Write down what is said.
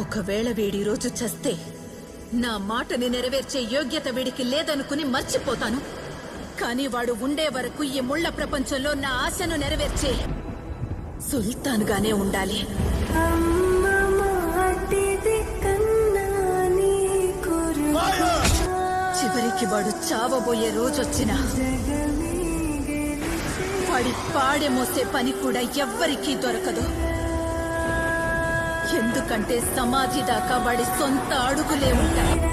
ఒకవేళ వీడి రోజు చస్తే నా మాటని నెరవేర్చే యోగ్యత వీడికి లేదనుకుని మర్చిపోతాను కానీ వాడు ఉండే వరకు ఈ ముళ్ళ ప్రపంచంలో నా ఆశను నెరవేర్చే సుల్తాన్గానే ఉండాలి అమ్మ మాటిది కన్నా నీ కురుగా చివరికి వాడు చావబోయే రోజొచ్చినా జగమే గెలిచే వాడి పాడె మోసే పని కూడా ఎవ్వరికీ దొరకదు ఎందుకంటే సమాధి దాకా వాడి సొంత అడుగులే ఉంటాయి